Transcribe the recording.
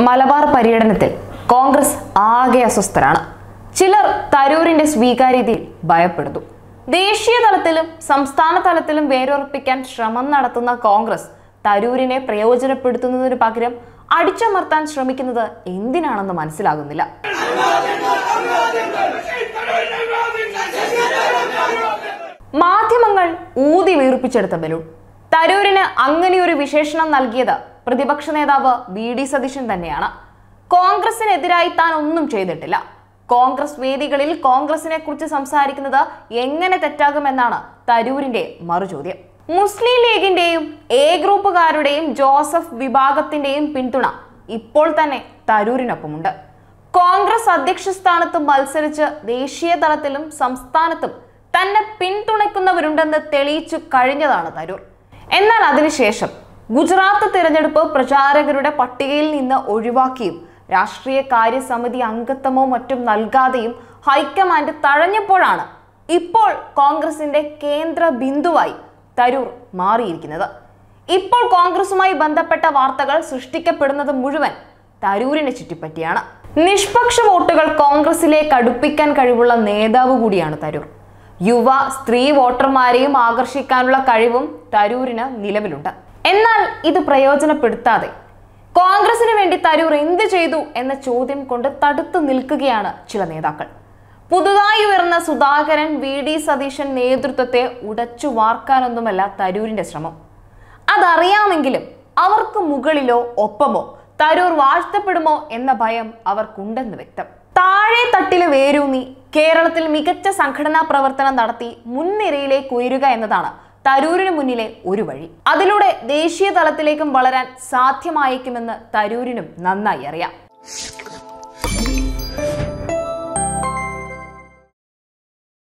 മലബാർ പര്യടനത്തിൽ കോൺഗ്രസ് ആകെ അസ്വസ്ഥരാണ് ചിലർ തരൂരിന്റെ സ്വീകാര്യതയിൽ ഭയപ്പെടുന്നു ദേശീയ തലത്തിലും സംസ്ഥാന തലത്തിലും വേരുറപ്പിക്കാൻ ശ്രമം നടത്തുന്ന കോൺഗ്രസ് തരൂരിനെ പ്രയോജനപ്പെടുത്തുന്നതിന് പകരം അടിച്ചമർത്താൻ ശ്രമിക്കുന്നത് എന്തിനാണെന്ന് മനസ്സിലാകുന്നില്ല മാധ്യമങ്ങൾ ഊതി വീർപ്പിച്ചെടുത്ത ബലൂൺ തരൂരിന് അങ്ങനെയൊരു വിശേഷണം നൽകിയത് പ്രതിപക്ഷ നേതാവ് വി ഡി സതീശൻ തന്നെയാണ് കോൺഗ്രസിനെതിരായി താൻ ഒന്നും ചെയ്തിട്ടില്ല കോൺഗ്രസ് വേദികളിൽ കോൺഗ്രസിനെ കുറിച്ച് സംസാരിക്കുന്നത് എങ്ങനെ തെറ്റാകുമെന്നാണ് തരൂരിന്റെ മറുചോദ്യം മുസ്ലിം ലീഗിന്റെയും എ ഗ്രൂപ്പുകാരുടെയും ജോസഫ് വിഭാഗത്തിന്റെയും പിന്തുണ ഇപ്പോൾ തന്നെ തരൂരിനൊപ്പമുണ്ട് കോൺഗ്രസ് അധ്യക്ഷ സ്ഥാനത്ത് മത്സരിച്ച് ദേശീയ തലത്തിലും സംസ്ഥാനത്തും തന്നെ പിന്തുണയ്ക്കുന്നവരുണ്ടെന്ന് തെളിയിച്ചു കഴിഞ്ഞതാണ് തരൂർ എന്നാൽ അതിനുശേഷം ഗുജറാത്ത് തിരഞ്ഞെടുപ്പ് പ്രചാരകരുടെ പട്ടികയിൽ നിന്ന് ഒഴിവാക്കിയും രാഷ്ട്രീയ കാര്യസമിതി അംഗത്വമോ മറ്റും നൽകാതെയും ഹൈക്കമാൻഡ് തഴഞ്ഞപ്പോഴാണ് ഇപ്പോൾ കോൺഗ്രസിന്റെ കേന്ദ്ര ബിന്ദുവായി തരൂർ മാറിയിരിക്കുന്നത് ഇപ്പോൾ കോൺഗ്രസുമായി ബന്ധപ്പെട്ട വാർത്തകൾ സൃഷ്ടിക്കപ്പെടുന്നത് മുഴുവൻ തരൂരിനെ ചുറ്റിപ്പറ്റിയാണ് നിഷ്പക്ഷ വോട്ടുകൾ കോൺഗ്രസിലേക്ക് അടുപ്പിക്കാൻ കഴിവുള്ള നേതാവ് കൂടിയാണ് തരൂർ യുവ സ്ത്രീ വോട്ടർമാരെയും ആകർഷിക്കാനുള്ള കഴിവും തരൂരിന് നിലവിലുണ്ട് എന്നാൽ ഇത് പ്രയോജനപ്പെടുത്താതെ കോൺഗ്രസിന് വേണ്ടി തരൂർ എന്ത് ചെയ്തു എന്ന ചോദ്യം കൊണ്ട് തടുത്തു നിൽക്കുകയാണ് ചില നേതാക്കൾ പുതുതായി ഉയർന്ന സുധാകരൻ വി ഡി സതീശൻ നേതൃത്വത്തെ ഉടച്ചു വാർക്കാനൊന്നുമല്ല തരൂരിന്റെ ശ്രമം അതറിയാമെങ്കിലും അവർക്ക് മുകളിലോ ഒപ്പമോ തരൂർ വാഴ്ത്തപ്പെടുമോ എന്ന ഭയം അവർക്കുണ്ടെന്ന് വ്യക്തം താഴെ തട്ടില് വേരൂന്നി കേരളത്തിൽ മികച്ച സംഘടനാ പ്രവർത്തനം നടത്തി മുൻനിരയിലേക്ക് ഉയരുക എന്നതാണ് തരൂരിന് മുന്നിലെ ഒരു വഴി അതിലൂടെ ദേശീയ തലത്തിലേക്കും വളരാൻ സാധ്യമായേക്കുമെന്ന് തരൂരിനും നന്നായി അറിയാം